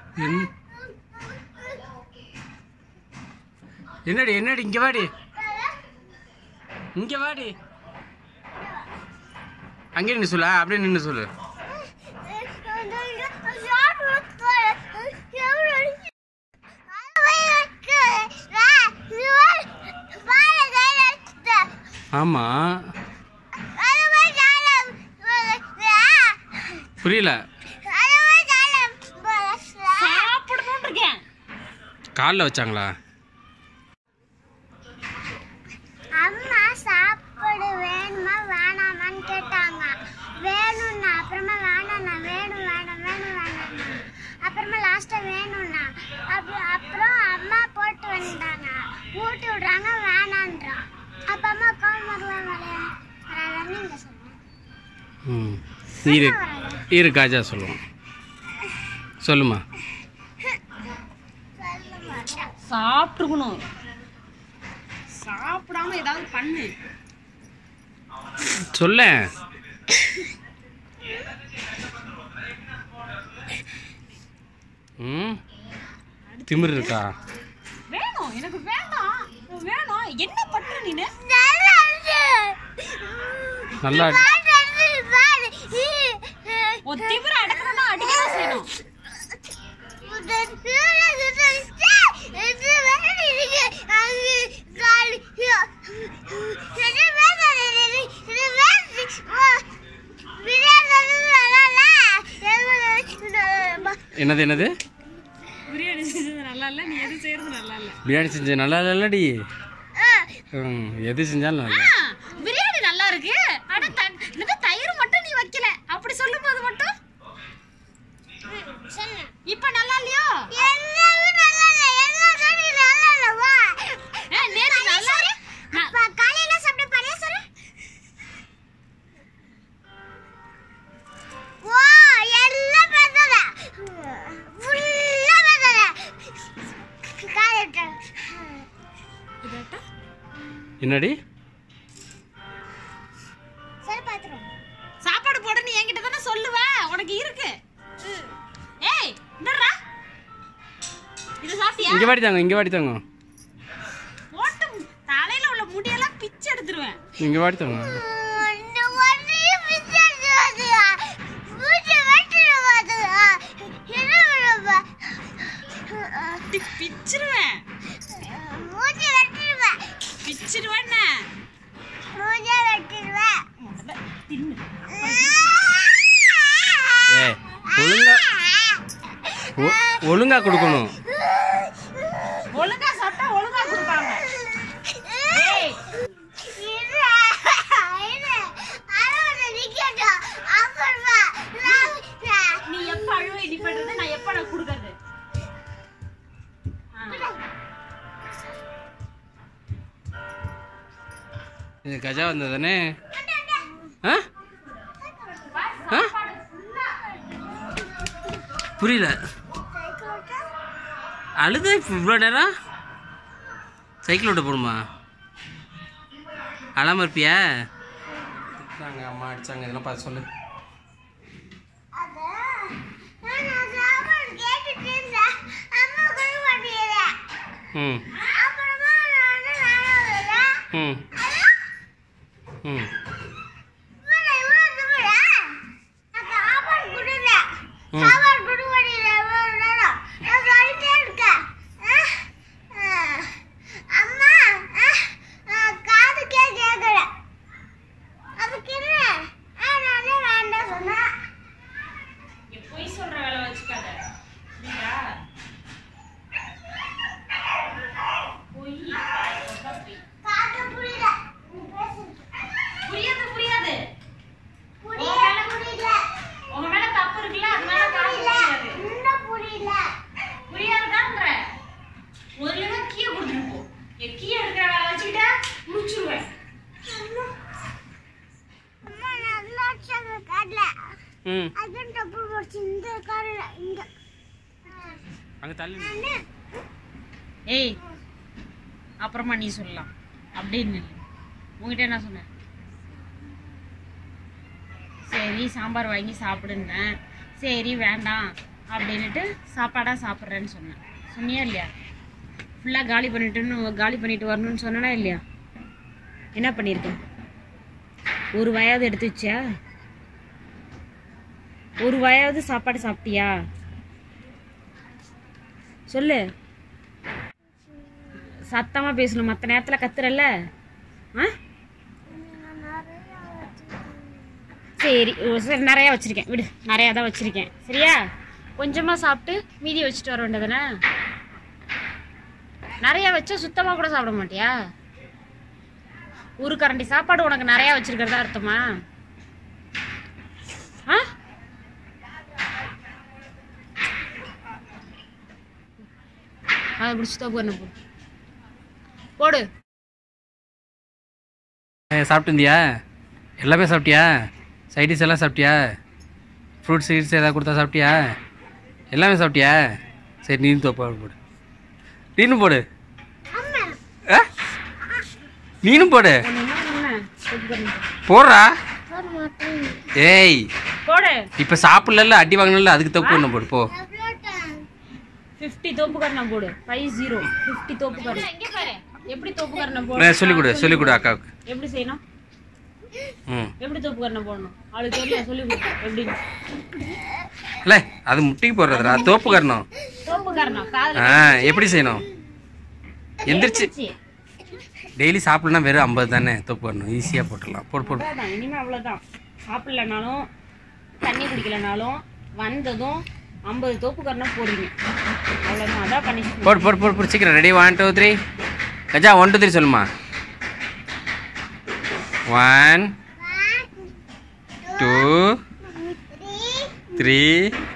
என்- என்னடி என்னடி இங்க வாடி இங்க வாடி அங்கே நின்று சொல்லு அப்படியே நின்று சொல்லு ஆமா புரியல சாப்பிடணும்னு இருக்கேன் காலில் வச்சாங்களா அம்மா சாப்பாடு வேணுமா வேணாமான்னு கேட்டாங்க வேணும்னா அப்புறமா வேணாண்ணா வேணும் வேணாம் வேணும் வேணாண்ணா அப்புறமா லாஸ்ட்டாக வேணும்னா அப்புறம் அப்புறம் அம்மா போட்டு வந்தாங்க ஊட்டி விடுறாங்க வேணான்றான் அப்போ அம்மா கோவம் வருவாங்களே வராதான்னு இங்கே சொன்னேன் ம் இரு இரு காஜா சொல்லுவோம் சொல்லுமா சொல்ல மாட்டேன் சாப்பிட்டுக்கணும் சாப்பிடாம ஏதாவது பண்ணு சொல்ல ம் திமிர் இருக்கா வேணும் எனக்கு வேண்டாம் வேணும் என்ன பண்ற நீனு நல்லா இருக்கு. நல்லா இருக்கு. பாரு, பாரு. ஒரு திமிர அடக்கணும்னா அடிக்கதான் செய்யணும் என்னது என்னது பிரியாணி செஞ்சது நல்லா இல்ல நீ எது செய்யறது நல்லா இல்ல பிரியாணி செஞ்ச நல்லா இல்லடி ம் எது செஞ்சாலும் நல்லா பிரியாணி நல்லா இருக்கு ஆனா த- என்னது தயிர் மட்டும் நீ வைக்கல அப்படி சொல்லும் போது மட்டும் இப்ப நல்லா இல்லையோ ஏ, நேத்து நல்லா நான் காலையில சாப்பிட்ட பழைய சொல்லு வா எல்லாம் பேசல ஃபுல்லா பேசல காலையிட்ட இதாட்டா? என்னடி சரி பாத்துறோம் சாப்பாடு போட நீ என்கிட்ட தானே சொல்லுவ உனக்கு இருக்கு ஏய் இந்தடா இது சாப்பிட்டியா இங்கே வாடி தாங்க இங்கே வாடி தாங்க போட்டு தலையில உள்ள முடியெல்லாம் பிச்சு எடுத்துருவேன் இங்கே வாடி தாங்க இந்த ஒன்றையும் பிச்சாச்சு வருதுடா. மூச்சு வெட்டுற வருதுடா. என்ன பண்ணுவ? இப்படி பிச்சிருவேன் மூச்சு வெட்டிடுவேன். பிச்சிருவேன் மூச்சை வெட்டிடுவேன். முதல்ல தின்னு ஏ ஒழுங்கா ஒ- ஒழுங்கா கொடுக்கணும் ஒழுங்கா சாப்பிட்டா ஒழுங்கா கொடுப்பாங்க ஏய் இரு, இரு. அறுபது நிக்கட்டும். அப்புறமா நான் நீ எப்ப அழுவை நீ பண்றது நான் எப்ப நான் கொடுக்கறது ஆ. இது கஜா வந்தது தானே ஆ ஆ புரியல அழுத இவ்வளோ நேரம் சைக்கிள் ஓட்ட போகணுமா அழாம இருப்பியா திட்டுறாங்க அம்மா அடிச்சாங்க இதெல்லாம் பார்த்து சொல்லு அதான். நான் சாப்பாடு கேட்டுட்டு இருந்தேன். அம்மா கொடுக்க மாட்டேங்குது. ம் அப்புறமா நான் வந்து நானும் வரேன். ம் ம் இவனை இவ்வளவு திமிரா? நான் சாப்பாடு கொடுங்க. ம். சாப்பாடு கொடுக்க மாட்டேங்குது இவ்வளவு நேரம். நான் சொல்லிட்டே இருக்கேன். ஆ? ஆ. அம்மா ஆ? ஆ, காதுக்கே கேட்கல. அதுக்கு என்ன? ஆ, நானே வேண்டாம் சொன்னேன். நீ பொய் சொல்ற வேலை வச்சுக்காத புரியுதா பொய் சொன்னா பொய். காது புரியல. நீ பேசுறது. புரியாது புரியாது புரியல, புரியல. உங்க மேல தப்பு இருக்குல்ல அது மேல காசு புரியல. புரியாது இன்னும் புரியல. புரியாதுதான்ற ஒரு இடம் கீழே கொடுத்துட்டு போ என் கீழே இருக்கிற வேலை வச்சுக்கிட்ட முடிச்சிருவேன் அம்மா நல்லா வச்சாங்க காட்டுல ம் அதான் டப்பு போச்சு இந்த காரில் இந்த அங்கே தள்ளி நானு ஏய் அப்புறமா நீ சொல்லலாம் அப்படின்னு இல்லை உங்ககிட்ட என்ன சொன்னேன் சரி சாம்பார் வாங்கி சாப்பிடுன்னேன் சரி வேண்டாம் அப்படின்னுட்டு சாப்பாடாக சாப்பிட்றேன்னு சொன்னேன் சொன்னியா இல்லையா ஃபுல்லாக காலி பண்ணிட்டுன்னு காலி பண்ணிட்டு வரணும்னு சொன்னனா இல்லையா என்ன பண்ணியிருக்கேன் ஒரு வாயாவது எடுத்து வச்சியா ஒரு வாயாவது சாப்பாடு சாப்பிட்டியா சொல்லு சத்தமாக பேசணும் மற்ற நேரத்தில் கத்துறல்ல ஆ சரி ஓ, சரி நிறையா வச்சுருக்கேன் விடு நிறையா தான் வச்சுருக்கேன் சரியா கொஞ்சமாக சாப்பிட்டு மீதி வச்சுட்டு வர வேண்டியதானே நிறையா வச்சா சுத்தமாக கூட சாப்பிட மாட்டியா ஒரு கரண்டி சாப்பாடு உனக்கு நிறையா வச்சிருக்கிறதா அர்த்தமா ஆ அதை பிடிச்சி தப்பு பண்ண போடு போடு ஏ, சாப்பிட்டுருந்தியா எல்லாமே சாப்பிட்டியா சைடிஸ் எல்லாம் சாப்பிட்டியா ஃப்ரூட்ஸ் கீட்ஸ் ஏதாவது கொடுத்தா சாப்பிட்டியா எல்லாமே சாப்பிட்டியா சரி நீனும் தோப்பா போடு நீனும் போடு ஆ? நீனும் போடு ஒன்று என்ன சொன்னேன் தப்பு பண்ணு. போடுறா போட மாட்டேன் ஏய் போடு இப்போ சாப்பிடல அடி வாங்கினல அதுக்கு தப்பு ஒன்று போடு போ எவ்வளோட்டேன் ஃபிஃப்டி தோப்புக்கரணம் போடு ஃபைவ் ஜீரோ ஃபிஃப்டி தோப்புக்கரணம் இங்கே பாரு எப்படி தோப்புக்கரணம் நான் போடு சொல்லிக் கொடு சொல்லிக் கொடு அக்காவுக்கு எப்படி செய்யணும் ம் எப்படி தோப்புக்கரணம் போடணும் அவளுக்கு தெரியல சொல்லி கொடு எப்படி இல்லை அது முட்டிக்கு போடுறதுடா தோப்பு கரணும் தோப்புக்கரணம் காதுல ஆ எப்படி செய்யணும் எந்திரிச்சு வச்சு. டெய்லி சாப்பிடலாம் வெறும் ஐம்பது தானே தோப்பு வரணும் ஈஸியாக போட்டுடலாம் போடு போடு அவ்வளோதான் இனிமே அவ்வளோதான் சாப்பிடலனாலும் தண்ணி குடிக்கலனாலும் வந்ததும் ஐம்பது தோப்புக்கரணம் போடுறீங்க அவ்வளோதான் அதான் பண்ணி போடு போடு போடு போடு சீக்கிரம் ரெடி ஒன் டூ த்ரீ கஜா ஒன் டூ த்ரீ சொல்லுமா ஒன் டூ த்ரீ த்ரீ